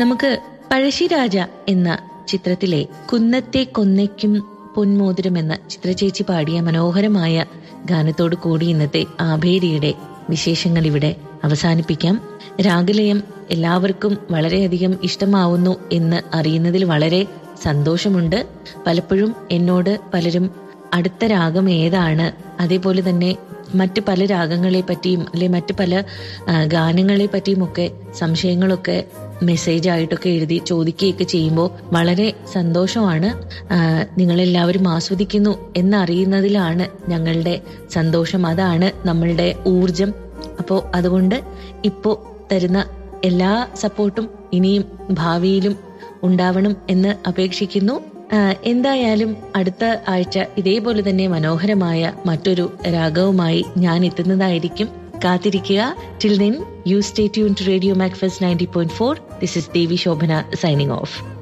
നമുക്ക് പഴശ്ശിരാജ എന്ന ചിത്രത്തിലെ കുന്നത്തെ കൊന്നയ്ക്കും പൊന്മോതിരം എന്ന ചിത്രചേച്ചി പാടിയ മനോഹരമായ ഗാനത്തോടു കൂടി ഇന്നത്തെ ആഭേരിയുടെ വിശേഷങ്ങൾ ഇവിടെ അവസാനിപ്പിക്കാം രാഗലയം എല്ലാവർക്കും വളരെയധികം ഇഷ്ടമാവുന്നു എന്ന് അറിയുന്നതിൽ വളരെ സന്തോഷമുണ്ട് പലപ്പോഴും എന്നോട് പലരും അടുത്ത രാഗം ഏതാണ് അതേപോലെ തന്നെ മറ്റ് പല രാഗങ്ങളെ പറ്റിയും അല്ലെ മറ്റ് പല ആ, ഗാനങ്ങളെ പറ്റിയും ഒക്കെ സംശയങ്ങളൊക്കെ മെസ്സേജ് ആയിട്ടൊക്കെ എഴുതി ചോദിക്കുകയൊക്കെ ചെയ്യുമ്പോൾ വളരെ സന്തോഷമാണ് ആ, നിങ്ങളെല്ലാവരും ആസ്വദിക്കുന്നു എന്നറിയുന്നതിലാണ് ഞങ്ങളുടെ സന്തോഷം അതാണ് നമ്മളുടെ ഊർജം അപ്പോൾ അതുകൊണ്ട് ഇപ്പോൾ തരുന്ന എല്ലാ സപ്പോർട്ടും ഇനിയും ഭാവിയിലും ഉണ്ടാവണം എന്ന് അപേക്ഷിക്കുന്നു ആ, എന്തായാലും അടുത്ത ആഴ്ച ഇതേപോലെ തന്നെ മനോഹരമായ മറ്റൊരു രാഗവുമായി ഞാൻ എത്തുന്നതായിരിക്കും കാത്തിരിക്കുക till then you stay tune to radio Macfast ninety point four this is Devi Shobhana signing of